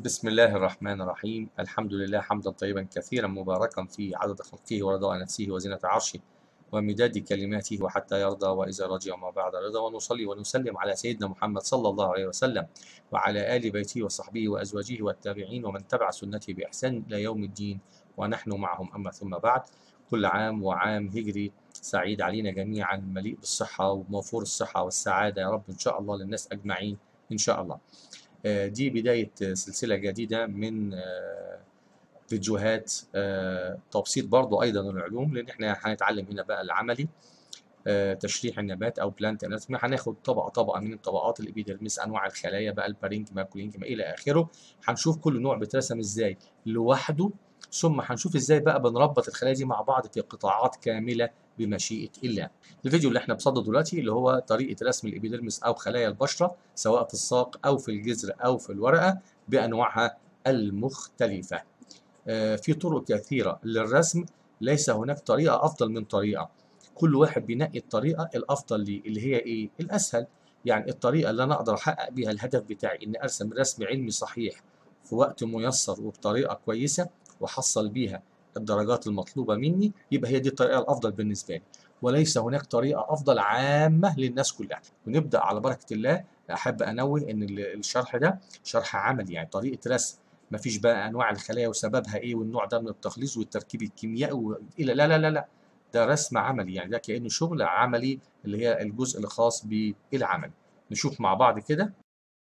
بسم الله الرحمن الرحيم الحمد لله حمدا طيبا كثيرا مباركا في عدد خلقه ورضاء نفسه وزنة عرشه ومداد كلماته وحتى يرضى وإذا رضي وما بعد رضا ونصلي ونسلم على سيدنا محمد صلى الله عليه وسلم وعلى آل بيته وصحبه وأزواجه والتابعين ومن تبع سنته بإحسان إلى يوم الدين ونحن معهم أما ثم بعد كل عام وعام هجري سعيد علينا جميعا مليء بالصحة وموفور الصحة والسعادة يا رب إن شاء الله للناس أجمعين إن شاء الله آه، دي بداية سلسلة جديدة من آه، فيديوهات آه، تبسيط برضو أيضا العلوم لأن احنا هنتعلم هنا بقى العملي آه، تشريح النبات أو بلانت اناتومي هناخد طبقة طبقة من الطبقات الإبيدرمس أنواع الخلايا بقى البارينكما كولينكما إلى آخره هنشوف كل نوع بيترسم إزاي لوحده ثم هنشوف إزاي بقى بنربط الخلايا دي مع بعض في قطاعات كاملة بمشيئة الله. الفيديو اللي احنا بصدده دلوقتي اللي هو طريقة رسم الإبيدرمس أو خلايا البشرة سواء في الساق أو في الجذر أو في الورقة بأنواعها المختلفة. آه، في طرق كثيرة للرسم ليس هناك طريقة أفضل من طريقة. كل واحد بينقي الطريقة الأفضل ليه اللي هي إيه؟ الأسهل. يعني الطريقة اللي أنا أقدر أحقق بيها الهدف بتاعي إن أرسم رسم علمي صحيح في وقت ميسر وبطريقة كويسة وأحصل بيها الدرجات المطلوبة مني يبقى هي دي الطريقة الأفضل بالنسبة لي وليس هناك طريقة أفضل عامة للناس كلها ونبدأ على بركة الله أحب أنوه إن ال- الشرح ده شرح عملي يعني طريقة رسم مفيش بقى أنواع الخلايا وسببها إيه والنوع ده من التخليص والتركيب الكيميائي و... إلى لا لا لا لا ده رسم عملي يعني ده كأنه شغل عملي اللي هي الجزء الخاص بالعمل نشوف مع بعض كده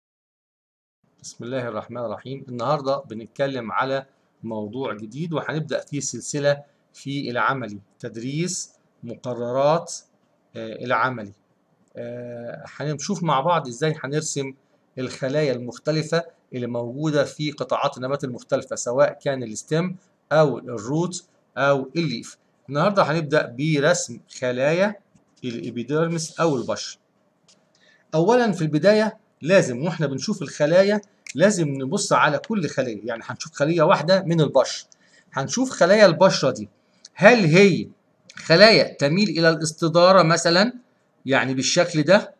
بسم الله الرحمن الرحيم النهارده بنتكلم على موضوع جديد وهنبدأ فيه سلسلة في العملي تدريس مقررات آه، العملي آه، هنشوف مع بعض ازاي هنرسم الخلايا المختلفة اللي موجودة في قطاعات النبات المختلفة سواء كان الستيم أو الروت أو الليف النهاردة هنبدأ برسم خلايا الإبيديرمس أو البشر أولا في البداية لازم واحنا بنشوف الخلايا لازم نبص على كل خلية يعني هنشوف خلية واحدة من البشر هنشوف خلايا البشرة دي هل هي خلايا تميل إلى الاستدارة مثلا يعني بالشكل ده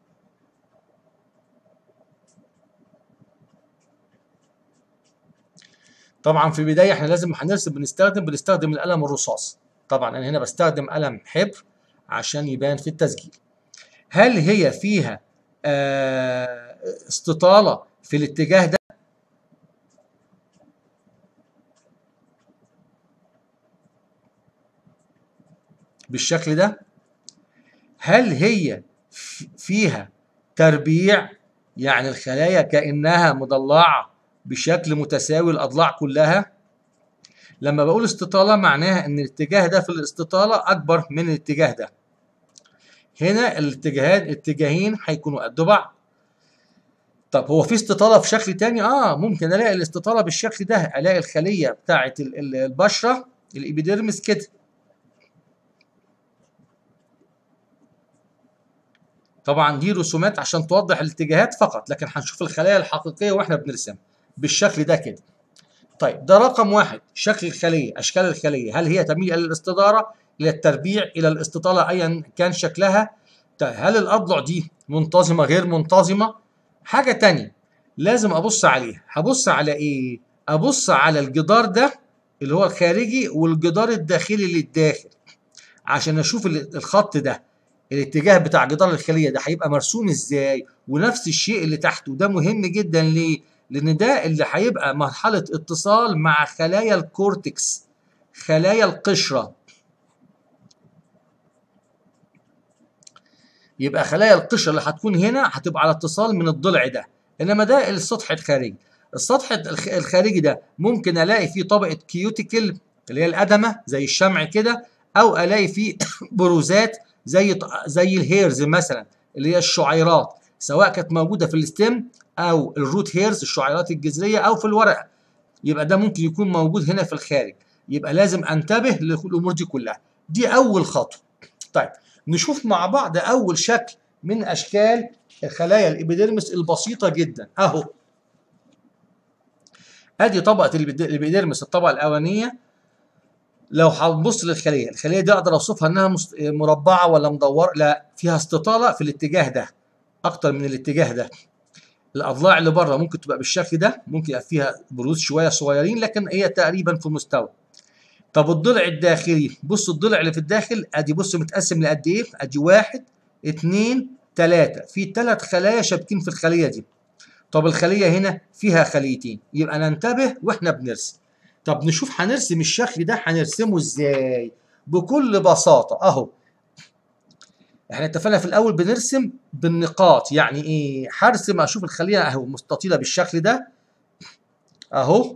طبعا في البداية احنا لازم هنرسم بنستخدم بنستخدم القلم الرصاص طبعا أنا هنا بستخدم قلم حبر عشان يبان في التسجيل هل هي فيها آه، استطالة في الاتجاه ده بالشكل ده هل هي ف- فيها تربيع يعني الخلايا كأنها مضلعة بشكل متساوي الأضلاع كلها لما بقول استطالة معناها ان الاتجاه ده في الاستطالة أكبر من الاتجاه ده هنا الاتجاهات الاتجاهين هيكونوا قد بعض طب هو في استطالة في شكل تاني؟ اه ممكن الاقي الاستطالة بالشكل ده الاقي الخلية بتاعة ال- ال- البشرة الابيديرمس كده طبعا دي رسومات عشان توضح الاتجاهات فقط لكن هنشوف الخلايا الحقيقية واحنا بنرسم بالشكل ده كده طيب ده رقم واحد شكل الخلية أشكال الخلية هل هي تميل إلى الاستدارة إلى التربيع إلى الاستطالة أيا كان شكلها طيب هل الأضلع دي منتظمة غير منتظمة حاجة تانية لازم أبص عليها هبص على إيه أبص على الجدار ده اللي هو الخارجي والجدار الداخلي للداخل عشان أشوف ال- الخط ده الاتجاه بتاع جدار الخلية ده هيبقى مرسوم ازاي ونفس الشيء اللي تحته ده مهم جدا ليه لان ده اللي هيبقى مرحلة اتصال مع خلايا الكورتكس خلايا القشرة يبقى خلايا القشرة اللي هتكون هنا هتبقى على اتصال من الضلع ده انما ده السطح الخارجي السطح الخ- الخارجي ده ممكن الاقي فيه طبقة كيوتيكل اللي هي الأدمة زي الشمع كده او الاقي فيه بروزات زي ط- زي الهيرز مثلا اللي هي الشعيرات سواء كانت موجودة في الستيم او الروت هيرز الشعيرات الجذرية او في الورقة يبقى ده ممكن يكون موجود هنا في الخارج يبقى لازم انتبه للامور دي كلها دي اول خطوه طيب نشوف مع بعض اول شكل من اشكال خلايا الابيديرمس البسيطه جدا اهو ادي طبقه الإبيد- الابيديرمس الطبقه الاولانيه لو هنبص للخليه الخليه دي اقدر اوصفها انها مست- مربعه ولا مدوره لا فيها استطاله في الاتجاه ده اكتر من الاتجاه ده الاضلاع اللي بره ممكن تبقى بالشكل ده ممكن يبقى فيها بروز شويه صغيرين لكن هي تقريبا في مستوى طب الضلع الداخلي بص الضلع اللي في الداخل ادي بص متقسم لقد ايه ادي واحد اتنين تلاتة في تلات خلايا شابكين في الخليه دي طب الخليه هنا فيها خليتين يبقى ننتبه واحنا بنرسم طب نشوف هنرسم الشكل ده هنرسمه ازاي بكل بساطه اهو احنا اتفقنا في الاول بنرسم بالنقاط يعني ايه هرسم اشوف الخليه اهو مستطيله بالشكل ده اهو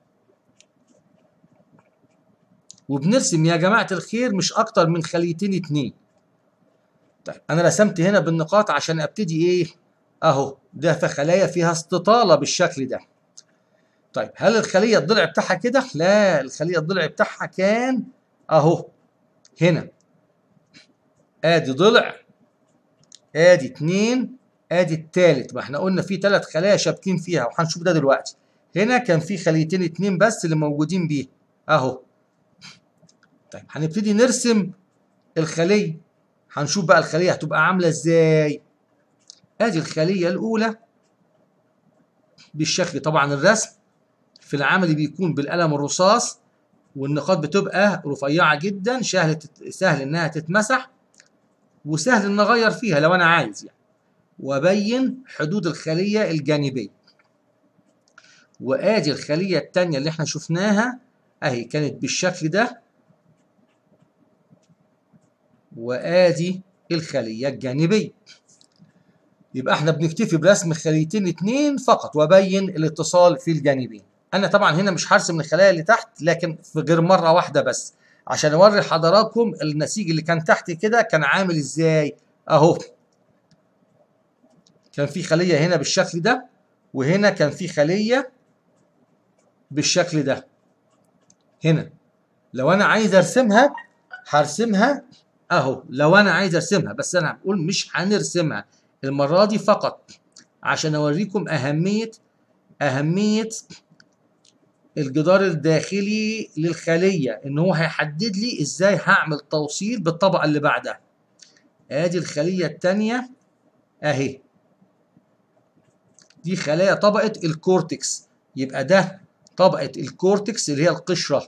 وبنرسم يا جماعه الخير مش اكتر من خليتين اتنين طيب انا رسمت هنا بالنقاط عشان ابتدي ايه اهو ده في خلايا فيها استطاله بالشكل ده طيب هل الخليه الضلع بتاعها كده لا الخليه الضلع بتاعها كان اهو هنا ادي ضلع ادي اتنين ادي التالت ما احنا قلنا في تلات خلايا شابكين فيها وهنشوف ده دلوقتي هنا كان في خليتين اتنين بس اللي موجودين بيه اهو طيب هنبتدي نرسم الخليه هنشوف بقى الخليه هتبقى عامله ازاي ادي الخليه الاولى بالشكل طبعا الرسم في العمل بيكون بالقلم الرصاص والنقاط بتبقى رفيعه جدا سهل سهل انها تتمسح وسهل ان اغير فيها لو انا عايز يعني وابين حدود الخليه الجانبيه وادي الخليه الثانيه اللي احنا شفناها اهي كانت بالشكل ده وادي الخليه الجانبيه يبقى احنا بنكتفي برسم خليتين اتنين فقط وابين الاتصال في الجانبين انا طبعا هنا مش هرسم الخلايا اللي تحت لكن في غير مره واحده بس عشان اوري حضراتكم النسيج اللي كان تحت كده كان عامل ازاي اهو كان في خليه هنا بالشكل ده وهنا كان في خليه بالشكل ده هنا لو انا عايز ارسمها هرسمها اهو لو انا عايز ارسمها بس انا بقول مش هنرسمها المره دي فقط عشان اوريكم اهميه اهميه الجدار الداخلي للخليه ان هو هيحدد لي ازاي هعمل توصيل بالطبقه اللي بعدها ادي الخليه الثانيه اهي دي خلايا طبقه الكورتكس يبقى ده طبقه الكورتكس اللي هي القشره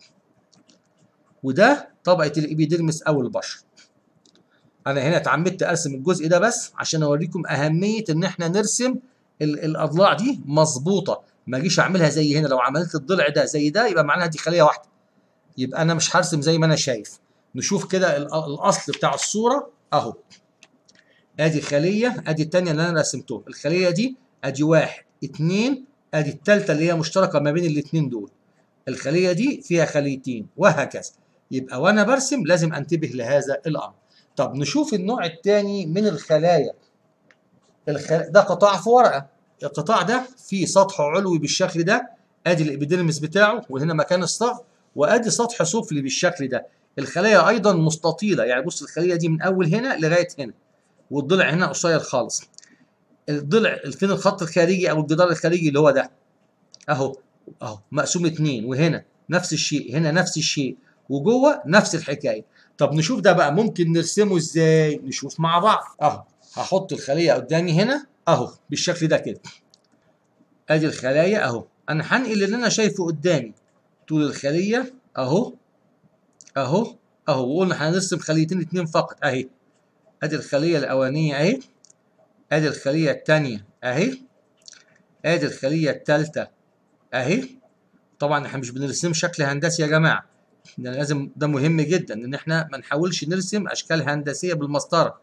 وده طبقه الابيديرمس او البشر انا هنا اتعمدت ارسم الجزء ده بس عشان اوريكم اهميه ان احنا نرسم الاضلاع دي مظبوطه ما اجيش اعملها زي هنا لو عملت الضلع ده زي ده يبقى معناها دي خليه واحده يبقى انا مش هرسم زي ما انا شايف نشوف كده الاصل بتاع الصوره اهو ادي خليه ادي الثانيه اللي انا رسمتهم الخليه دي ادي واحد اتنين ادي الثالثه اللي هي مشتركه ما بين الاثنين دول الخليه دي فيها خليتين وهكذا يبقى وانا برسم لازم انتبه لهذا الامر طب نشوف النوع الثاني من الخلايا الخل... ده قطاع في ورقه القطاع ده فيه سطح علوي بالشكل ده ادي الابيديرمس بتاعه وهنا مكان الصف وادي سطح سفلي بالشكل ده الخلايا ايضا مستطيله يعني بص الخليه دي من اول هنا لغايه هنا والضلع هنا قصير خالص الضلع فين الخط الخارجي او الجدار الخارجي اللي هو ده اهو اهو مقسوم اتنين وهنا نفس الشيء هنا نفس الشيء وجوه نفس الحكايه طب نشوف ده بقى ممكن نرسمه ازاي نشوف مع بعض اهو هحط الخليه قدامي هنا اهو بالشكل ده كده ادي الخلايا اهو انا هنقل اللي انا شايفه قدامي طول الخليه اهو اهو اهو وقلنا هنرسم خليتين اتنين فقط اهي ادي الخليه الاولانيه اهي ادي الخليه الثانيه اهي ادي الخليه الثالثه اهي طبعا احنا مش بنرسم شكل هندسي يا جماعه ده لازم ده مهم جدا ان احنا ما نحاولش نرسم اشكال هندسيه بالمسطره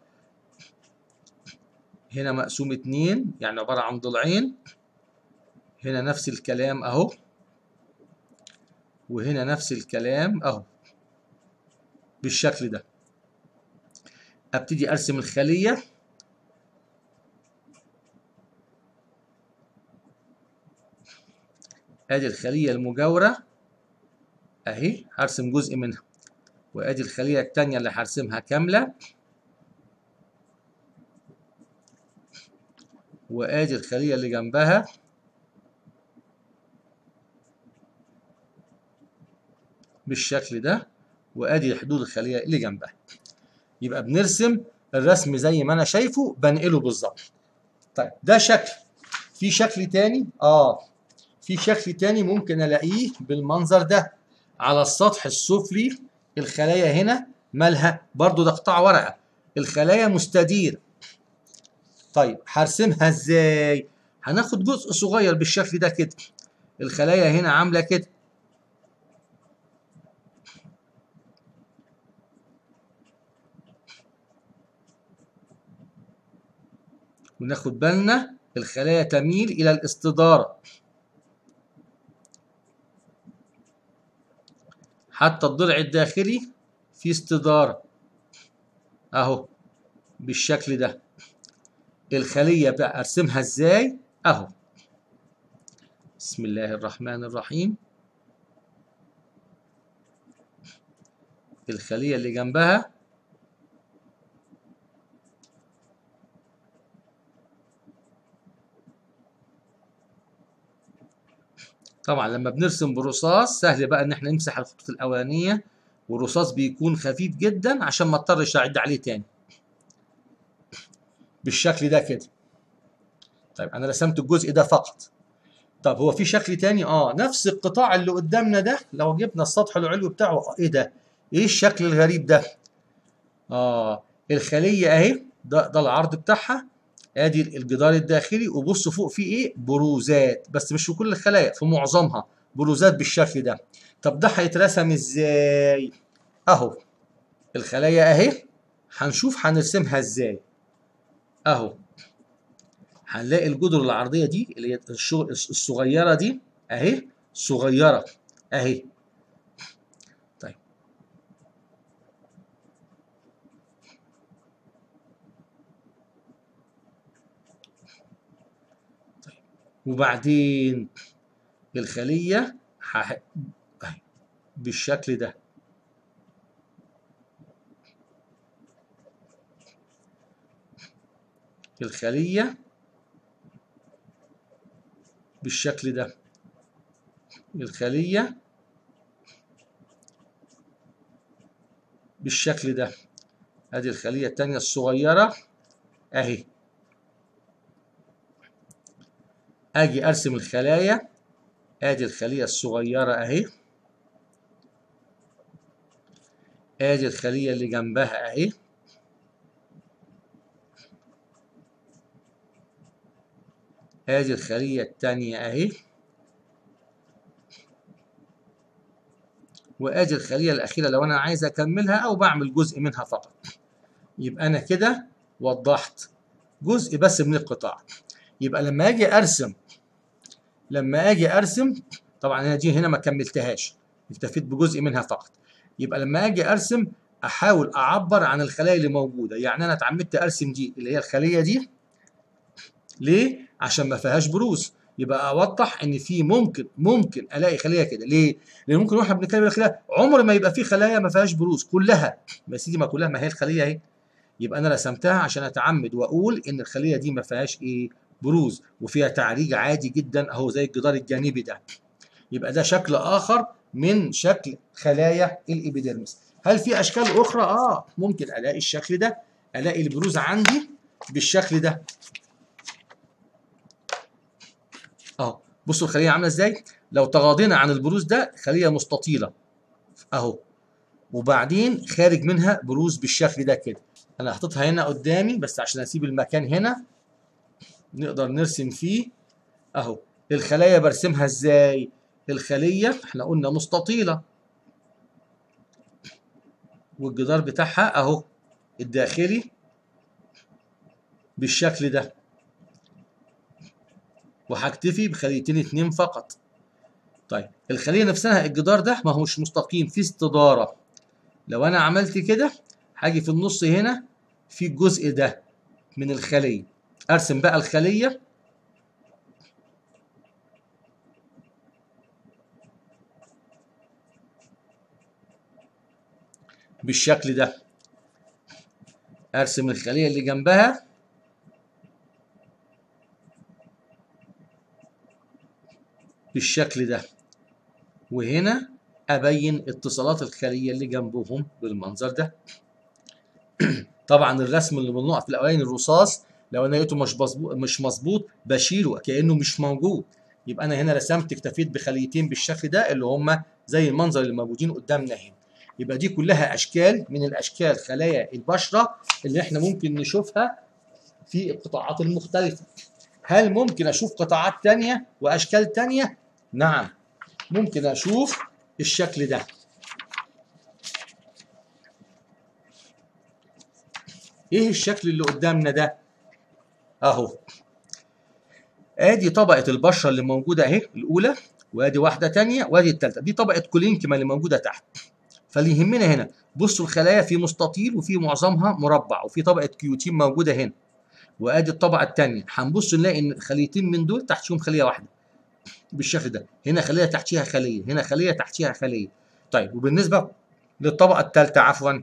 هنا مقسوم اتنين يعني عبارة عن ضلعين هنا نفس الكلام اهو وهنا نفس الكلام اهو بالشكل ده ابتدي ارسم الخلية ادي الخلية المجاورة اهي هرسم جزء منها وادي الخلية التانية اللي هرسمها كاملة وادي الخلية اللي جنبها بالشكل ده وادي حدود الخلية اللي جنبها يبقى بنرسم الرسم زي ما انا شايفه بنقله بالظبط طيب ده شكل في شكل تاني اه في شكل تاني ممكن الاقيه بالمنظر ده على السطح السفلي الخلايا هنا مالها برضو ده قطاع ورقه الخلايا مستديره طيب هرسمها ازاي هناخد جزء صغير بالشكل ده كده الخلايا هنا عامله كده وناخد بالنا الخلايا تميل الى الاستداره حتى الضلع الداخلي في استداره اهو بالشكل ده الخليه بقى ارسمها ازاي اهو بسم الله الرحمن الرحيم الخليه اللي جنبها طبعا لما بنرسم برصاص سهل بقى ان احنا نمسح الخطوط الاولانيه والرصاص بيكون خفيف جدا عشان ما اضطرش اعد عليه تاني بالشكل ده كده طيب انا رسمت الجزء ده فقط طب هو في شكل تاني اه نفس القطاع اللي قدامنا ده لو جبنا السطح العلوي بتاعه آه ايه ده ايه الشكل الغريب ده اه الخليه اهي ده ده العرض بتاعها ادي الجدار الداخلي وبص فوق فيه ايه بروزات بس مش في كل الخلايا في معظمها بروزات بالشكل ده طب ده هيترسم ازاي اهو الخلايا اهي هنشوف هنرسمها ازاي اهو هنلاقي الجدر العرضيه دي اللي هي الشغل الصغيره دي اهي صغيره اهي طيب طيب وبعدين الخليه ح... أهي. بالشكل ده الخليه بالشكل ده الخلية بالشكل ده ادي الخلية التانية الصغيرة اهي اجي ارسم الخلايا ادي الخلية الصغيرة اهي ادي الخلية اللي جنبها اهي ادي الخلية التانية اهي وادي الخلية الأخيرة لو أنا عايز أكملها أو بعمل جزء منها فقط يبقى أنا كده وضحت جزء بس من القطاع يبقى لما أجي أرسم لما أجي أرسم طبعا أنا دي هنا ما كملتهاش اكتفيت بجزء منها فقط يبقى لما أجي أرسم أحاول أعبر عن الخلايا اللي موجودة يعني أنا اتعمدت أرسم دي اللي هي الخلية دي ليه؟ عشان ما فيهاش بروز يبقى اوضح ان في ممكن ممكن الاقي خليه كده ليه؟ لان ممكن واحنا بنتكلم الخلايا عمر ما يبقى في خلايا ما فيهاش بروز كلها يا سيدي ما كلها ما هي الخليه اهي يبقى انا رسمتها عشان اتعمد واقول ان الخليه دي ما فيهاش ايه؟ بروز وفيها تعريج عادي جدا اهو زي الجدار الجانبي ده يبقى ده شكل اخر من شكل خلايا الابيديرمس هل في اشكال اخرى؟ اه ممكن الاقي الشكل ده الاقي البروز عندي بالشكل ده اهو بصوا الخليه عامله ازاي لو تغاضينا عن البروز ده خليه مستطيله اهو وبعدين خارج منها بروز بالشكل ده كده انا حاططها هنا قدامي بس عشان اسيب المكان هنا نقدر نرسم فيه اهو الخلايا برسمها ازاي الخليه احنا قلنا مستطيله والجدار بتاعها اهو الداخلي بالشكل ده وهكتفي بخليتين اتنين فقط طيب الخليه نفسها الجدار ده ما هوش مستقيم في استداره لو انا عملت كده هاجي في النص هنا في الجزء ده من الخليه ارسم بقى الخليه بالشكل ده ارسم الخليه اللي جنبها بالشكل ده وهنا ابين اتصالات الخليه اللي جنبهم بالمنظر ده طبعا الرسم اللي بالنقط في الاولاني الرصاص لو انا لقيته مش مظبوط مش مظبوط بشيله كانه مش موجود يبقى انا هنا رسمت اكتفيت بخليتين بالشكل ده اللي هم زي المنظر اللي موجودين قدامنا هنا يبقى دي كلها اشكال من الاشكال خلايا البشره اللي احنا ممكن نشوفها في القطاعات المختلفه هل ممكن اشوف قطاعات تانية واشكال تانية نعم ممكن اشوف الشكل ده ايه الشكل اللي قدامنا ده اهو ادي طبقه البشره اللي موجوده اهي الاولى وادي واحده تانية وادي الثالثه دي طبقه كولينكما اللي موجوده تحت فاللي يهمنا هنا بصوا الخلايا في مستطيل وفي معظمها مربع وفي طبقه كيوتين موجوده هنا وادي الطبقه الثانيه هنبص نلاقي ان خليتين من دول تحتهم خليه واحده بالشكل ده هنا خليه تحتيها خليه هنا خليه تحتيها خليه طيب وبالنسبه للطبقه الثالثه عفوا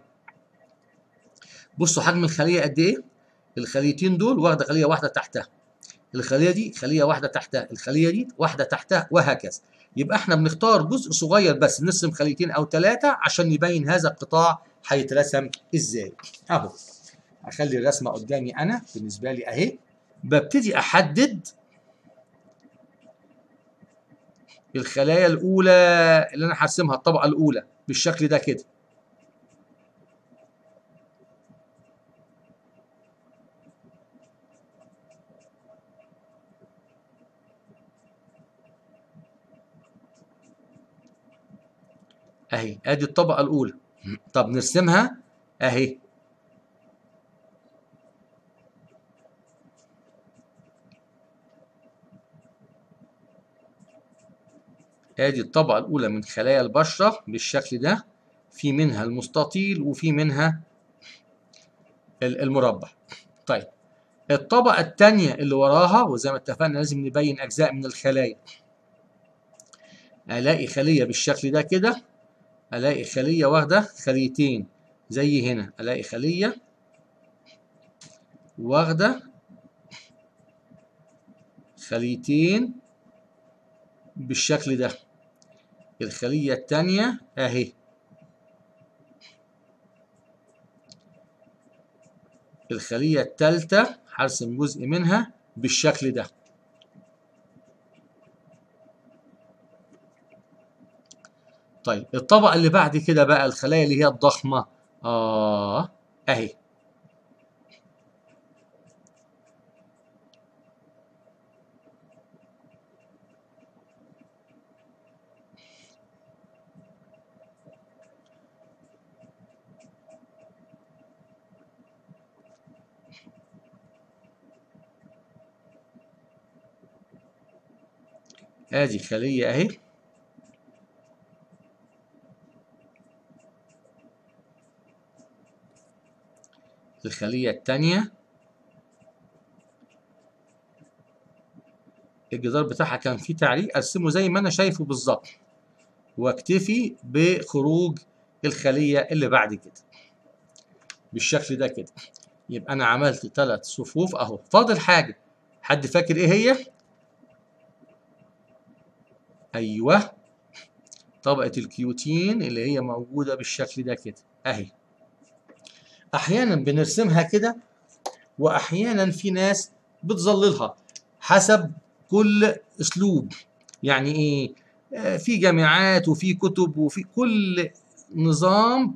بصوا حجم الخليه قد ايه الخليتين دول واخده خليه واحده تحتها الخليه دي خليه واحده تحتها الخليه دي واحده تحتها وهكذا يبقى احنا بنختار جزء صغير بس نرسم خليتين او ثلاثه عشان يبين هذا القطاع هيترسم ازاي اهو اخلي الرسمه قدامي انا بالنسبه لي اهي ببتدي احدد الخلايا الاولى اللي انا هرسمها الطبقه الاولى بالشكل ده كده اهي ادي الطبقه الاولى طب نرسمها اهي ادي الطبقه الاولى من خلايا البشره بالشكل ده في منها المستطيل وفي منها المربع طيب الطبقه الثانيه اللي وراها وزي ما اتفقنا لازم نبين اجزاء من الخلايا الاقي خليه بالشكل ده كده الاقي خليه واخده خليتين زي هنا الاقي خليه واخده خليتين بالشكل ده الخليه الثانيه اهي الخليه الثالثه هرسم جزء منها بالشكل ده طيب الطبقة اللي بعد كده بقى الخلايا اللي هي الضخمة آه أهي ادي خلية اهي الخلية التانية الجدار بتاعها كان فيه تعليق ارسمه زي ما انا شايفه بالظبط واكتفي بخروج الخلية اللي بعد كده بالشكل ده كده يبقى انا عملت ثلاث صفوف اهو فاضل حاجة حد فاكر ايه هي ايوه طبقة الكيوتين اللي هي موجودة بالشكل ده كده اهي احيانا بنرسمها كده واحيانا في ناس بتظللها حسب كل اسلوب يعني ايه آه في جامعات وفي كتب وفي كل نظام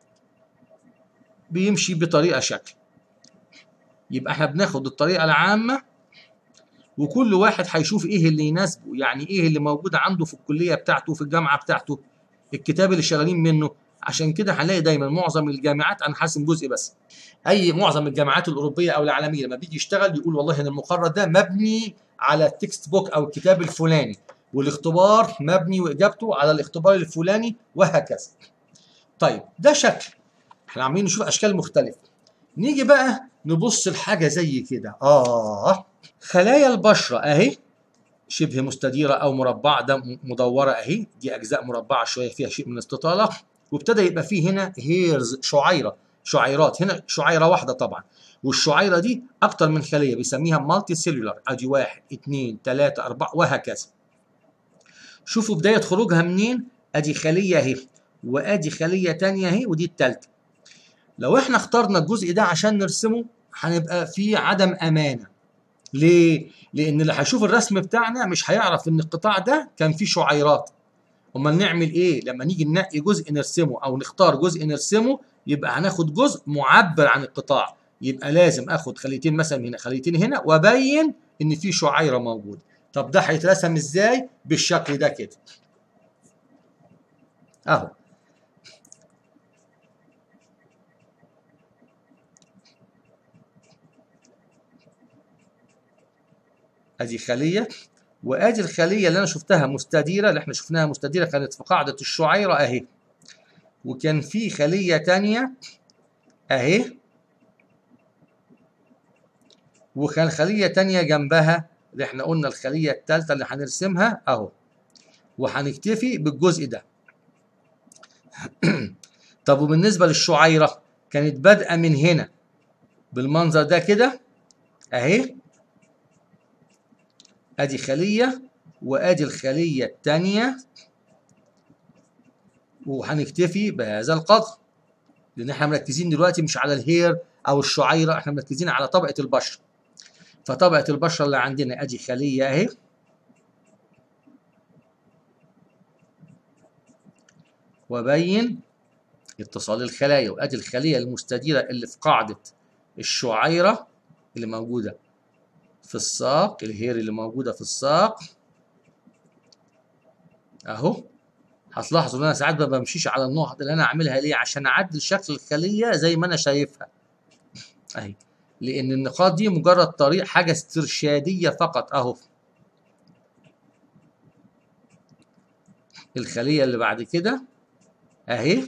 بيمشي بطريقه شكل يبقى احنا بناخد الطريقه العامه وكل واحد هيشوف ايه اللي يناسبه يعني ايه اللي موجود عنده في الكليه بتاعته في الجامعه بتاعته الكتاب اللي شغالين منه عشان كده هنلاقي دايما معظم الجامعات انا حاسم جزء بس اي معظم الجامعات الاوروبيه او العالميه لما بيجي يشتغل يقول والله ان المقرر ده مبني على التكست بوك او الكتاب الفلاني والاختبار مبني واجابته على الاختبار الفلاني وهكذا طيب ده شكل احنا عاملين نشوف اشكال مختلفه نيجي بقى نبص لحاجه زي كده اه خلايا البشره اهي شبه مستديره او مربعه ده مدوره اهي دي اجزاء مربعه شويه فيها شيء من الاستطاله وابتدى يبقى فيه هنا هيرز شعيره شعيرات هنا شعيره واحده طبعا والشعيره دي اكتر من خليه بيسميها مالتي سيلولار ادي واحد اثنين ثلاثه اربعه وهكذا شوفوا بدايه خروجها منين ادي خليه اهي وادي خليه ثانيه اهي ودي الثالثه لو احنا اخترنا الجزء ده عشان نرسمه هنبقى في عدم امانه ليه لان اللي هيشوف الرسم بتاعنا مش هيعرف ان القطاع ده كان فيه شعيرات امال نعمل ايه لما نيجي ننقي جزء نرسمه او نختار جزء نرسمه يبقى هناخد جزء معبر عن القطاع يبقى لازم اخد خليتين مثلا هنا خليتين هنا وابين ان في شعيره موجوده طب ده هيترسم ازاي بالشكل ده كده اهو ادي خليه وادي الخليه اللي انا شفتها مستديره اللي احنا شفناها مستديره كانت في قاعده الشعيره اهي وكان في خليه تانية اهي وكان خليه تانية جنبها اللي احنا قلنا الخليه الثالثه اللي هنرسمها اهو وهنكتفي بالجزء ده طب وبالنسبه للشعيره كانت بادئه من هنا بالمنظر ده كده اهي ادي خليه وادي الخليه الثانيه وهنكتفي بهذا القدر لان احنا مركزين دلوقتي مش على الهير او الشعيره احنا مركزين على طبقه البشره فطبقه البشره اللي عندنا ادي خليه اهي وبين اتصال الخلايا وادي الخليه المستديره اللي في قاعده الشعيره اللي موجوده في الساق الهير اللي موجوده في الساق اهو هتلاحظوا ان انا ساعات ما بمشيش على النقط اللي انا اعملها ليه عشان اعدل شكل الخليه زي ما انا شايفها اهي لان النقاط دي مجرد طريق حاجه استرشاديه فقط اهو الخليه اللي بعد كده اهي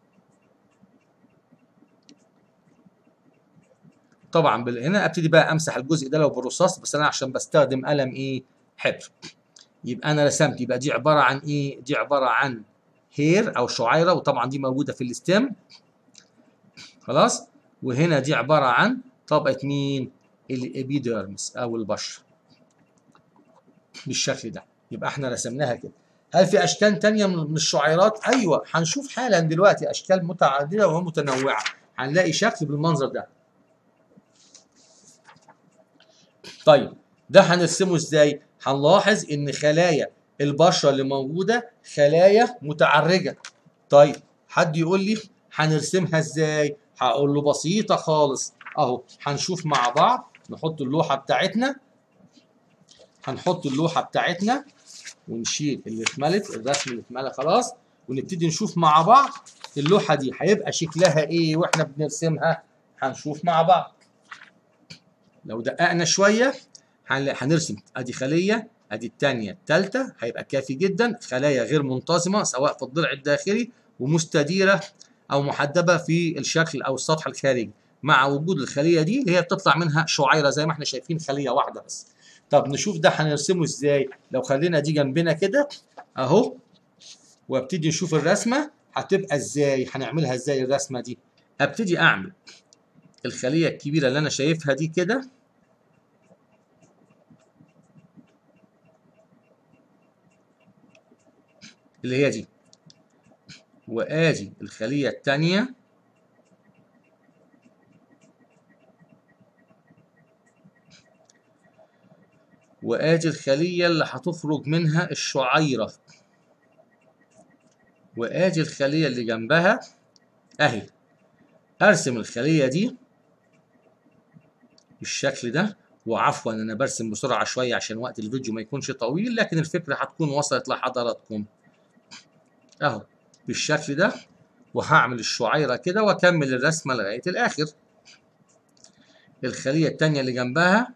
طبعا بال... هنا ابتدي بقى امسح الجزء ده لو بالرصاص بس انا عشان بستخدم قلم ايه حبر يبقى انا رسمت يبقى دي عباره عن ايه دي عباره عن هير او شعيره وطبعا دي موجوده في الستيم خلاص وهنا دي عباره عن طبقه مين الابيديرمس او البشره بالشكل ده يبقى احنا رسمناها كده هل في اشكال تانية من الشعيرات ايوه هنشوف حالا دلوقتي اشكال متعدده ومتنوعه هنلاقي شكل بالمنظر ده طيب ده هنرسمه ازاي هنلاحظ ان خلايا البشره اللي موجوده خلايا متعرجه طيب حد يقول لي هنرسمها ازاي هقول له بسيطه خالص اهو هنشوف مع بعض نحط اللوحه بتاعتنا هنحط اللوحه بتاعتنا ونشيل اللي اتملت الرسم اللي اتملى خلاص ونبتدي نشوف مع بعض اللوحه دي هيبقى شكلها ايه واحنا بنرسمها هنشوف مع بعض لو دققنا شويه هنرسم ادي خليه ادي الثانيه الثالثه هيبقى كافي جدا خلايا غير منتظمه سواء في الضلع الداخلي ومستديره او محدبه في الشكل او السطح الخارجي مع وجود الخليه دي اللي هي بتطلع منها شعيره زي ما احنا شايفين خليه واحده بس طب نشوف ده هنرسمه ازاي لو خلينا دي جنبنا كده اهو وابتدي نشوف الرسمه هتبقى ازاي هنعملها ازاي الرسمه دي ابتدي اعمل الخليه الكبيره اللي انا شايفها دي كده اللي هي دي وادي الخليه الثانيه وادي الخليه اللي هتخرج منها الشعيره وادي الخليه اللي جنبها اهي ارسم الخليه دي بالشكل ده وعفوا انا برسم بسرعه شويه عشان وقت الفيديو ما يكونش طويل لكن الفكره هتكون وصلت لحضراتكم اهو بالشكل ده وهعمل الشعيره كده واكمل الرسمه لغايه الاخر الخليه الثانيه اللي جنبها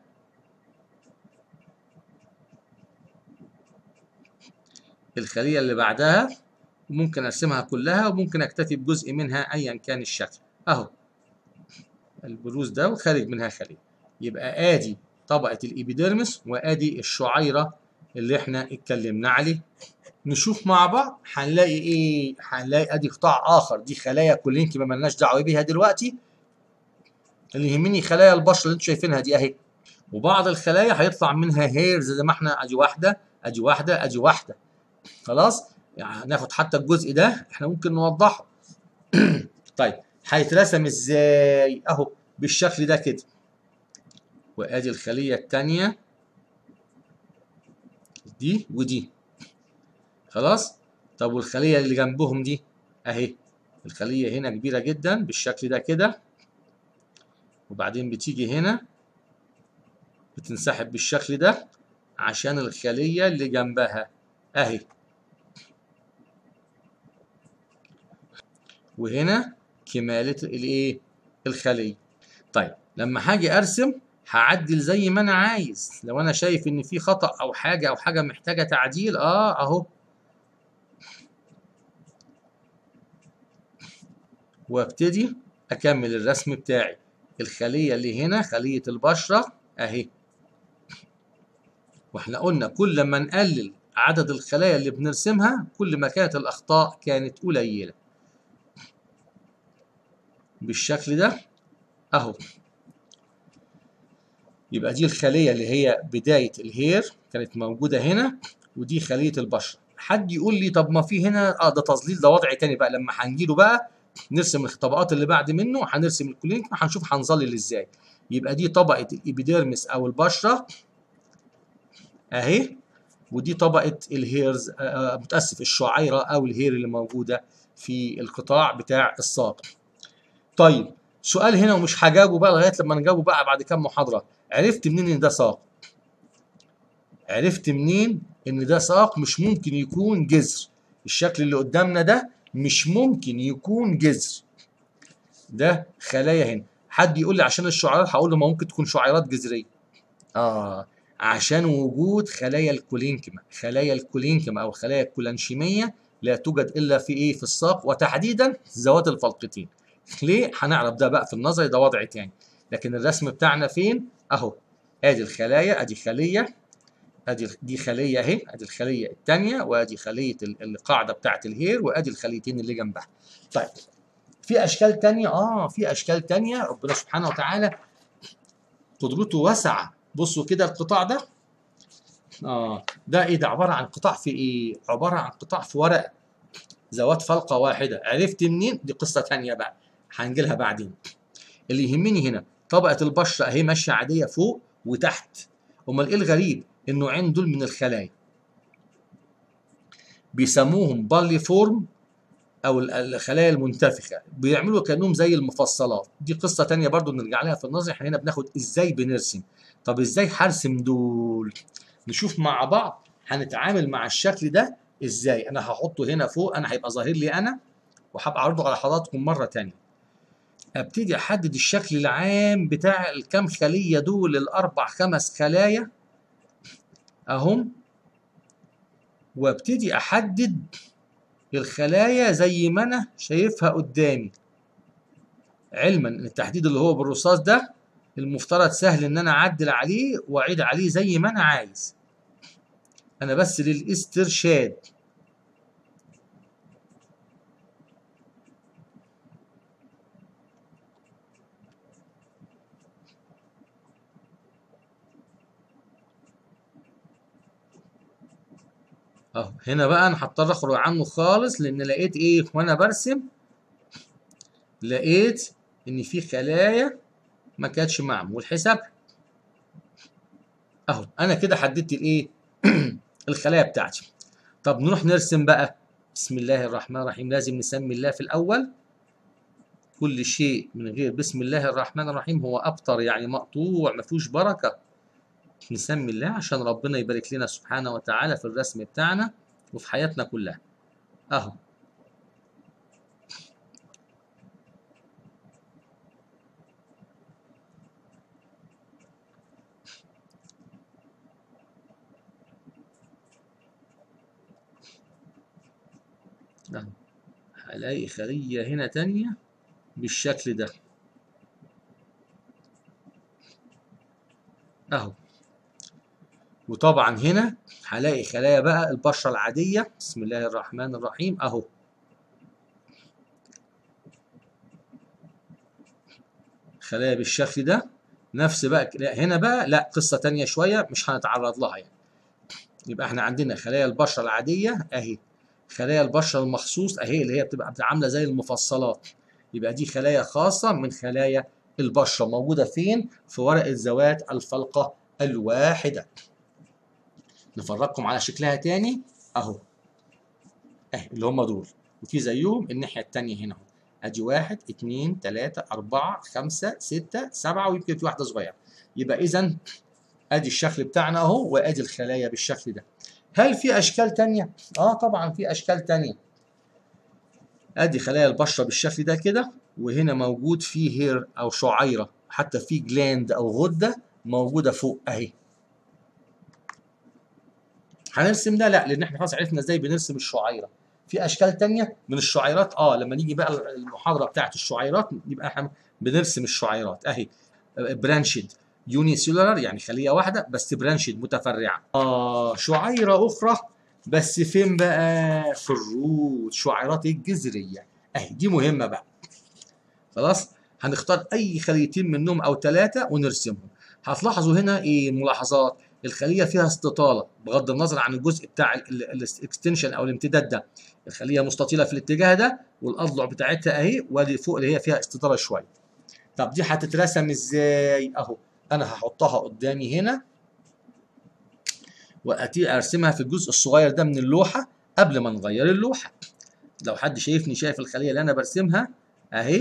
الخليه اللي بعدها ممكن ارسمها كلها وممكن اكتفي بجزء منها ايا كان الشكل اهو البروز ده وخارج منها خليه يبقى ادي طبقه الابيديرمس وادي الشعيره اللي احنا اتكلمنا عليه نشوف مع بعض هنلاقي ايه هنلاقي ادي قطاع اخر دي خلايا كلينكي ما مالناش دعوه بيها دلوقتي اللي يهمني خلايا البشره اللي انتم شايفينها دي اهي وبعض الخلايا هيطلع منها هيرز زي ما احنا ادي واحده ادي واحده ادي واحده خلاص يعني هناخد حتى الجزء ده احنا ممكن نوضحه طيب هيترسم ازاي اهو بالشكل ده كده وادي الخلية التانية دي ودي خلاص طب والخلية اللي جنبهم دي اهي الخلية هنا كبيرة جدا بالشكل ده كده وبعدين بتيجي هنا بتنسحب بالشكل ده عشان الخلية اللي جنبها اهي وهنا كمالة الايه الخلية طيب لما هاجي ارسم هعدل زي ما انا عايز لو انا شايف ان في خطأ او حاجة او حاجة محتاجة تعديل اه اهو وابتدي اكمل الرسم بتاعي الخلية اللي هنا خلية البشرة اهي واحنا قلنا كل ما نقلل عدد الخلايا اللي بنرسمها كل ما كانت الاخطاء كانت قليلة بالشكل ده اهو يبقى دي الخلية اللي هي بداية الهير كانت موجودة هنا ودي خلية البشرة حد يقول لي طب ما في هنا اه ده تظليل ده وضع تاني بقى لما هنجيله بقى نرسم الطبقات اللي بعد منه هنرسم الكولينك هنشوف هنظلل ازاي يبقى دي طبقة الإبيديرمس أو البشرة أهي ودي طبقة الهيرز آه متأسف الشعيرة أو الهير اللي موجودة في القطاع بتاع الساق طيب سؤال هنا ومش هجاوبه بقى لغاية لما نجاوبه بقى بعد كام محاضرة عرفت منين إن ده ساق عرفت منين إن ده ساق مش ممكن يكون جذر الشكل اللي قدامنا ده مش ممكن يكون جذر ده خلايا هنا حد يقول لي عشان الشعيرات هقول له ما ممكن تكون شعيرات جذريه اه عشان وجود خلايا الكولينكما خلايا الكولينكما او الخلايا الكولانشيميه لا توجد الا في ايه في الساق وتحديدا ذوات الفلقتين ليه هنعرف ده بقى في النظري ده وضع تاني لكن الرسم بتاعنا فين اهو ادي الخلايا ادي خليه ادي دي خليه اهي ادي الخليه الثانيه وادي خليه القاعده بتاعه الهير وادي الخليتين اللي جنبها طيب في اشكال تانية اه في اشكال تانية ربنا سبحانه وتعالى قدرته واسعه بصوا كده القطاع ده اه ده ايه ده عباره عن قطاع في ايه عباره عن قطاع في ورقه ذوات فلقه واحده عرفت منين دي قصه تانية بقى هنجي لها بعدين اللي يهمني هنا طبقه البشره اهي ماشيه عاديه فوق وتحت امال ايه الغريب النوعين دول من الخلايا بيسموهم بالي فورم او الخلايا المنتفخه بيعملوا كانهم زي المفصلات دي قصه تانية برضو نرجع لها في النظر احنا هنا بناخد ازاي بنرسم طب ازاي هرسم دول نشوف مع بعض هنتعامل مع الشكل ده ازاي انا هحطه هنا فوق انا هيبقى ظاهر لي انا وهبقى اعرضه على حضراتكم مره تانية ابتدي احدد الشكل العام بتاع الكام خليه دول الاربع خمس خلايا اهم وابتدي احدد الخلايا زي ما انا شايفها قدامي علما ان التحديد اللي هو بالرصاص ده المفترض سهل ان انا اعدل عليه واعيد عليه زي ما انا عايز انا بس للاسترشاد اهو هنا بقى انا هضطر اخرج عنه خالص لان لقيت ايه وانا برسم لقيت ان في خلايا ما كانتش معمول حسابها اهو انا كده حددت الايه الخلايا بتاعتي طب نروح نرسم بقى بسم الله الرحمن الرحيم لازم نسمي الله في الاول كل شيء من غير بسم الله الرحمن الرحيم هو ابتر يعني مقطوع ما فيهوش بركه نسمي الله عشان ربنا يبارك لنا سبحانه وتعالى في الرسم بتاعنا وفي حياتنا كلها اهو اهو هلاقي خلية هنا تانية بالشكل ده اهو وطبعا هنا هلاقي خلايا بقى البشرة العادية بسم الله الرحمن الرحيم اهو خلايا بالشكل ده نفس بقى لا هنا بقى لا قصة تانية شوية مش هنتعرض لها يعني يبقى احنا عندنا خلايا البشرة العادية اهي خلايا البشرة المخصوص اهي اللي هي بتبقى عاملة زي المفصلات يبقى دي خلايا خاصة من خلايا البشرة موجودة فين؟ في ورق ذوات الفلقة الواحدة نفرجكم على شكلها تاني اهو اهي اللي هم دول وفي زيهم الناحية التانية هنا اهو ادي واحد اتنين تلاتة اربعة خمسة ستة سبعة ويمكن في واحدة صغيرة يبقى اذا ادي الشكل بتاعنا اهو وادي الخلايا بالشكل ده هل في اشكال تانية؟ اه طبعا في اشكال تانية ادي خلايا البشرة بالشكل ده كده وهنا موجود فيه هير او شعيرة حتى في جلاند او غدة موجودة فوق اهي هنرسم ده لا لان احنا خلاص عرفنا ازاي بنرسم الشعيرة في اشكال تانية من الشعيرات اه لما نيجي بقى المحاضرة بتاعت الشعيرات يبقى احنا بنرسم الشعيرات اهي برانشد يوني سيلولار يعني خليه واحده بس برانشد متفرعه اه شعيره اخرى بس فين بقى في الروت شعيرات الجذريه اهي دي مهمه بقى خلاص هنختار اي خليتين منهم او ثلاثه ونرسمهم هتلاحظوا هنا ايه ملاحظات الخليه فيها استطاله بغض النظر عن الجزء بتاع الاكستنشن او الامتداد ده الخليه مستطيله في الاتجاه ده والاضلع بتاعتها اهي وادي فوق اللي هي فيها استطاله شويه طب دي هتترسم ازاي اهو انا هحطها قدامي هنا واتي ارسمها في الجزء الصغير ده من اللوحه قبل ما نغير اللوحه لو حد شايفني شايف الخليه اللي انا برسمها اهي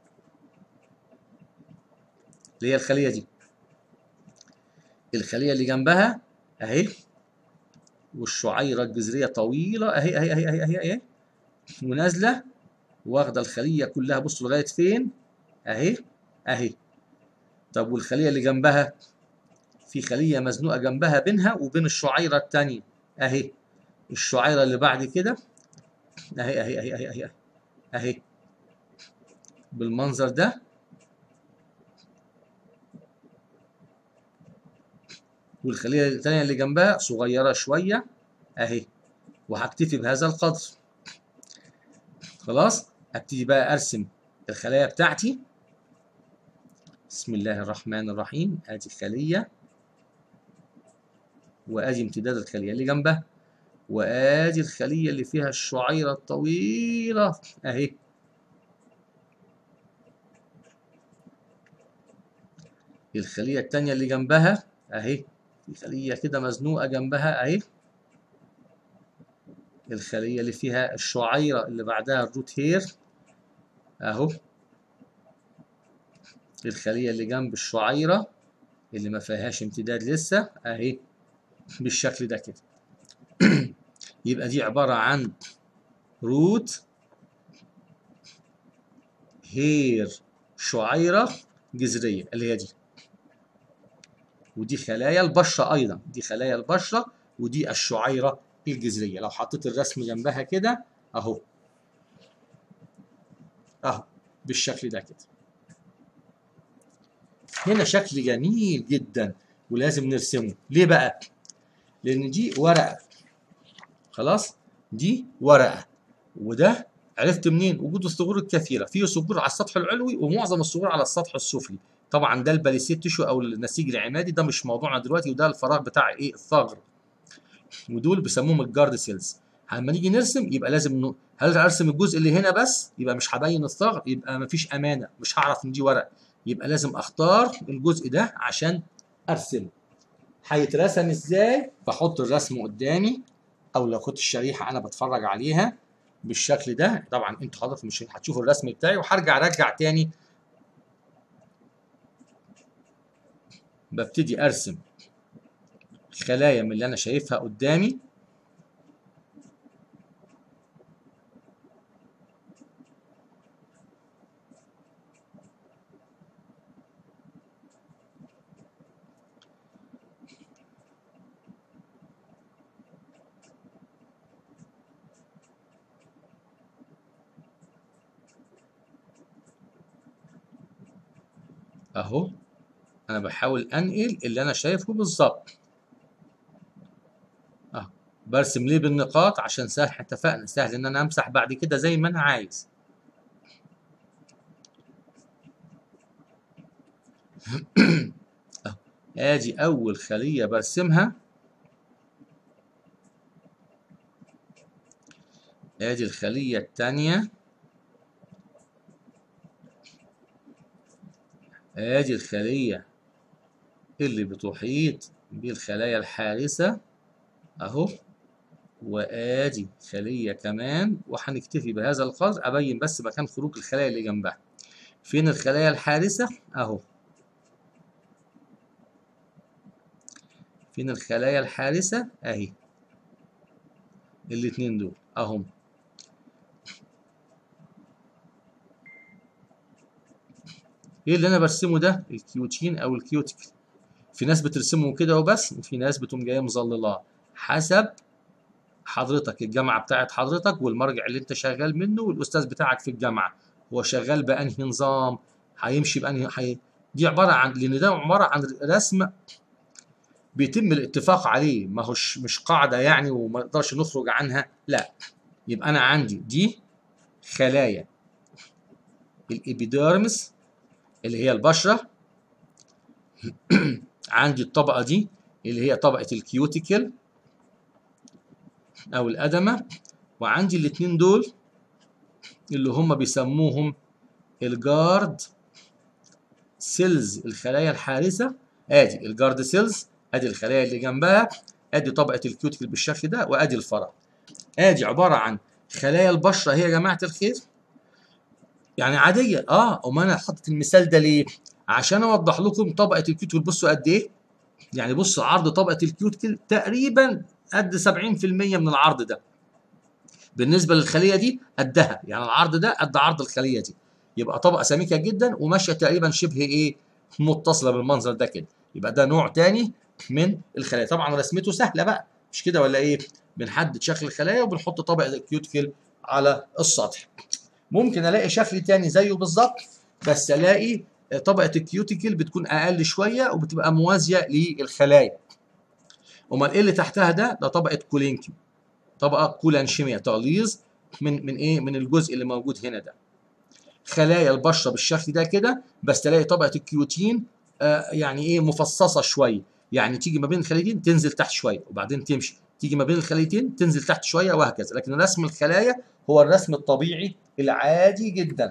اللي هي الخليه دي الخليه اللي جنبها اهي والشعيره الجذريه طويله اهي اهي اهي اهي اهي, أهي. ونازله واخده الخليه كلها بصوا لغايه فين اهي اهي طب والخليه اللي جنبها في خليه مزنوقه جنبها بينها وبين الشعيره الثانيه اهي الشعيره اللي بعد كده اهي اهي اهي اهي اهي اهي بالمنظر ده والخليه الثانيه اللي جنبها صغيره شويه اهي وهكتفي بهذا القدر خلاص ابتدي بقى ارسم الخلايا بتاعتي بسم الله الرحمن الرحيم ادي خليه وادي امتداد الخليه اللي جنبها وادي الخليه اللي فيها الشعيره الطويله اهي الخليه الثانيه اللي جنبها اهي في خليه كده مزنوقه جنبها اهي الخليه اللي فيها الشعيره اللي بعدها الروت هير اهو الخليه اللي جنب الشعيره اللي ما فيهاش امتداد لسه اهي بالشكل ده كده يبقى دي عباره عن روت هير شعيره جذريه اللي هي دي ودي خلايا البشره ايضا دي خلايا البشره ودي الشعيره الجذريه لو حطيت الرسم جنبها كده اهو اهو بالشكل ده كده هنا شكل جميل جدا ولازم نرسمه ليه بقى لان دي ورقه خلاص دي ورقه وده عرفت منين وجود الصخور الكثيره في صخور على السطح العلوي ومعظم الصخور على السطح السفلي طبعا ده الباليسيت تشو او النسيج العمادي ده مش موضوعنا دلوقتي وده الفراغ بتاع ايه الثغر ودول بيسموهم الجارد سيلز لما نيجي نرسم يبقى لازم ن... هل ارسم الجزء اللي هنا بس يبقى مش هبين الثغر يبقى مفيش امانه مش هعرف ان دي ورق يبقى لازم اختار الجزء ده عشان ارسمه هيترسم ازاي بحط الرسم قدامي او لو كنت الشريحه انا بتفرج عليها بالشكل ده طبعا انتوا حضرتك مش هتشوفوا الرسم بتاعي وهرجع ارجع تاني ببتدي ارسم خلايا من اللي انا شايفها قدامي اهو انا بحاول انقل اللي انا شايفه بالظبط اهو برسم ليه بالنقاط عشان سهل اتفقنا سهل ان انا امسح بعد كده زي ما انا عايز اهو ادي اول خليه برسمها ادي الخليه الثانيه ادي الخلية اللي بتحيط بالخلايا الحارسة اهو وادي خلية كمان وهنكتفي بهذا القدر ابين بس مكان خروج الخلايا اللي جنبها فين الخلايا الحارسة اهو فين الخلايا الحارسة اهي الاتنين دول اهم ايه اللي انا برسمه ده الكيوتين او الكيوتيكل في ناس بترسمه كده وبس وفي ناس بتقوم جايه مظللاه حسب حضرتك الجامعه بتاعت حضرتك والمرجع اللي انت شغال منه والاستاذ بتاعك في الجامعه هو شغال بانهي نظام هيمشي بانهي حي... دي عباره عن لان ده عباره عن رسم بيتم الاتفاق عليه ما هوش مش قاعده يعني وما نقدرش نخرج عنها لا يبقى انا عندي دي خلايا الابيديرمس اللي هي البشره عندي الطبقه دي اللي هي طبقه الكيوتيكل او الادمه وعندي الاثنين دول اللي هم بيسموهم الجارد سيلز الخلايا الحارسه ادي الجارد سيلز ادي الخلايا اللي جنبها ادي طبقه الكيوتيكل بالشكل ده وادي الفرع ادي عباره عن خلايا البشره هي يا جماعه الخير يعني عاديه اه امال انا حاطط المثال ده ليه عشان اوضح لكم طبقه الكيوتيكل بصوا قد ايه يعني بص عرض طبقه الكيوتيكل تقريبا قد 70% من العرض ده بالنسبه للخليه دي قدها يعني العرض ده قد عرض الخليه دي يبقى طبقه سميكه جدا وماشيه تقريبا شبه ايه متصله بالمنظر ده كده يبقى ده نوع تاني من الخلايا طبعا رسمته سهله بقى مش كده ولا ايه بنحدد شكل الخلايا وبنحط طبقه الكيوتيكل على السطح ممكن الاقي شكل تاني زيه بالظبط بس الاقي طبقه الكيوتيكل بتكون اقل شويه وبتبقى موازيه للخلايا امال ايه اللي تحتها ده ده طبقه كولينكيو طبقه كولانشيميا تغليظ من من ايه من الجزء اللي موجود هنا ده خلايا البشره بالشكل ده كده بس تلاقي طبقه الكيوتين آه يعني ايه مفصصه شويه يعني تيجي ما بين الخليتين تنزل تحت شويه وبعدين تمشي تيجي ما بين الخليتين تنزل تحت شويه وهكذا لكن رسم الخلايا هو الرسم الطبيعي العادي جدا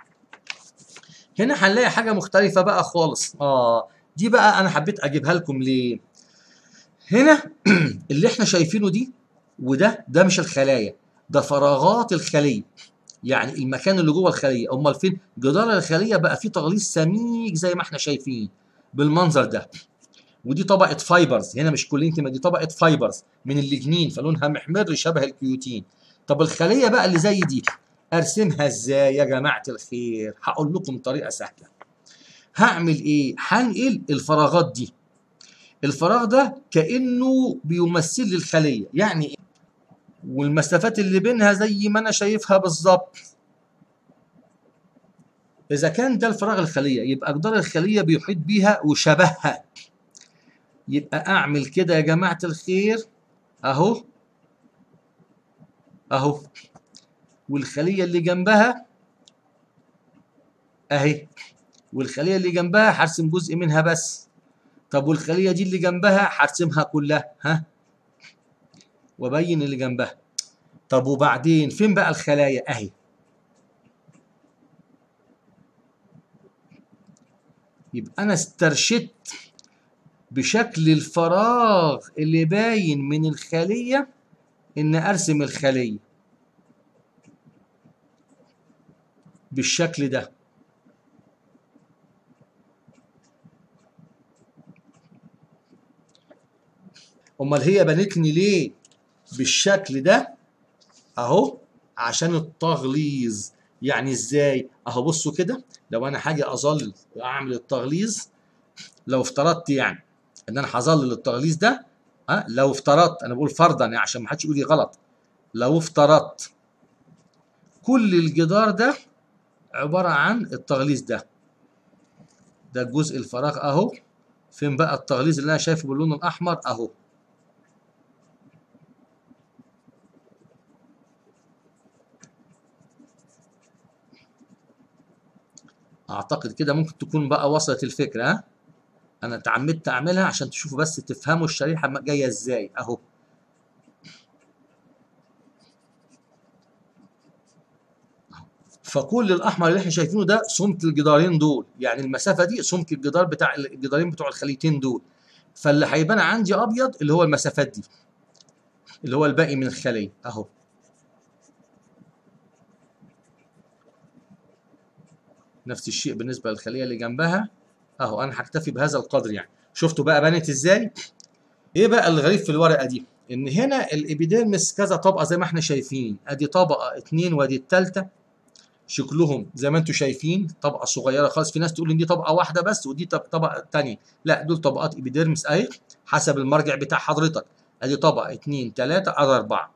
هنا هنلاقي حاجه مختلفه بقى خالص اه دي بقى انا حبيت اجيبها لكم ليه هنا اللي احنا شايفينه دي وده ده مش الخلايا ده فراغات الخليه يعني المكان اللي جوه الخليه امال فين جدار الخليه بقى فيه تغليظ سميك زي ما احنا شايفين بالمنظر ده ودي طبقه فايبرز هنا مش كولينتيما دي طبقه فايبرز من الليجنين فلونها محمر شبه الكيوتين طب الخليه بقى اللي زي دي ارسمها ازاي يا جماعه الخير هقول لكم طريقه سهله هعمل ايه هنقل الفراغات دي الفراغ ده كانه بيمثل لي الخليه يعني ايه والمسافات اللي بينها زي ما انا شايفها بالظبط اذا كان ده الفراغ الخليه يبقى جدار الخليه بيحيط بيها وشبهها يبقى اعمل كده يا جماعه الخير اهو اهو والخليه اللي جنبها اهي والخليه اللي جنبها هرسم جزء منها بس طب والخليه دي اللي جنبها هرسمها كلها ها وابين اللي جنبها طب وبعدين فين بقى الخلايا اهي يبقى انا استرشدت بشكل الفراغ اللي باين من الخليه ان ارسم الخليه بالشكل ده امال هي بنتني ليه بالشكل ده اهو عشان التغليظ يعني ازاي اهو بصوا كده لو انا حاجه اظلل واعمل التغليظ لو افترضت يعني ان انا هظلل التغليظ ده ها لو افترضت انا بقول فرضا يعني عشان ما حدش يقول لي غلط لو افترضت كل الجدار ده عباره عن التغليظ ده ده جزء الفراغ اهو فين بقى التغليظ اللي انا شايفه باللون الاحمر اهو اعتقد كده ممكن تكون بقى وصلت الفكره ها انا اتعمدت اعملها عشان تشوفوا بس تفهموا الشريحه جايه ازاي اهو فكل الاحمر اللي احنا شايفينه ده سمك الجدارين دول يعني المسافه دي سمك الجدار بتاع الجدارين بتوع الخليتين دول فاللي هيبان عندي ابيض اللي هو المسافات دي اللي هو الباقي من الخليه اهو نفس الشيء بالنسبه للخليه اللي جنبها اهو انا هكتفي بهذا القدر يعني شفتوا بقى بنت ازاي ايه بقى الغريب في الورقه دي ان هنا الابيديرمس كذا طبقه زي ما احنا شايفين ادي طبقه اتنين وادي التالتة شكلهم زي ما انتم شايفين طبقه صغيره خالص في ناس تقول ان دي طبقه واحده بس ودي طبقه تانية لا دول طبقات ابيديرمس اهي حسب المرجع بتاع حضرتك ادي طبقه اتنين تلاته ادي اربعه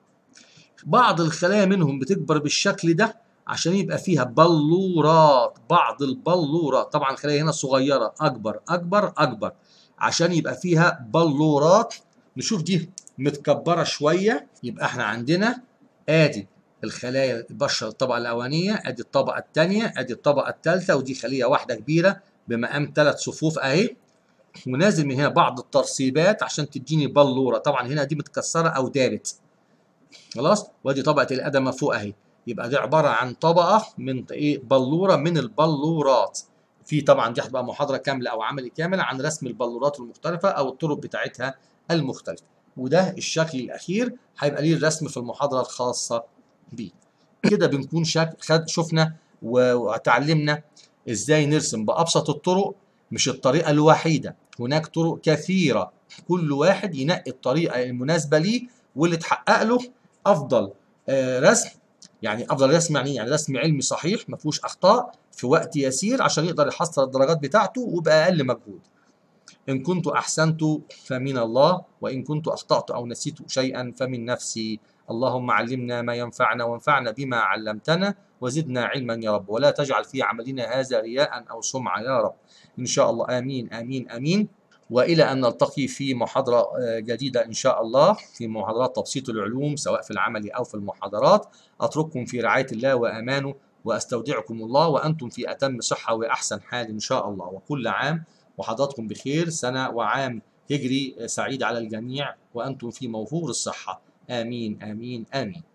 بعض الخلايا منهم بتكبر بالشكل ده عشان يبقى فيها بلورات بعض البلورات طبعا الخلايا هنا صغيره اكبر اكبر اكبر عشان يبقى فيها بلورات نشوف دي متكبره شويه يبقى احنا عندنا ادي الخلايا البشره الطبقه الاولانيه ادي الطبقه الثانيه ادي الطبقه الثالثه ودي خليه واحده كبيره بمقام ثلاث صفوف اهي ونازل من هنا بعض الترسيبات عشان تديني بلوره طبعا هنا دي متكسره او دابت خلاص وادي طبقه الادمه فوق اهي يبقى دي عباره عن طبقه من ايه بلوره من البلورات في طبعا دي هتبقى محاضره كامله او عملي كامل عن رسم البلورات المختلفه او الطرق بتاعتها المختلفه وده الشكل الاخير هيبقى ليه الرسم في المحاضره الخاصه بيه كده بنكون شك... خد شفنا وتعلمنا ازاي نرسم بابسط الطرق مش الطريقه الوحيده هناك طرق كثيره كل واحد ينقي الطريقه المناسبه ليه واللي تحقق له افضل آه رسم يعني افضل رسم يعني يعني رسم علمي صحيح ما فيهوش اخطاء في وقت يسير عشان يقدر يحصل الدرجات بتاعته وباقل مجهود إن كنت أحسنت فمن الله وإن كنت أخطأت أو نسيت شيئا فمن نفسي اللهم علمنا ما ينفعنا وانفعنا بما علمتنا وزدنا علما يا رب ولا تجعل في عملنا هذا رياء أو سمعة يا رب إن شاء الله آمين آمين آمين وإلى أن نلتقي في محاضرة جديدة إن شاء الله في محاضرات تبسيط العلوم سواء في العمل أو في المحاضرات أترككم في رعاية الله وأمانه وأستودعكم الله وأنتم في أتم صحة وأحسن حال إن شاء الله وكل عام وحضراتكم بخير سنة وعام هجري سعيد على الجميع وأنتم في موفور الصحة آمين آمين آمين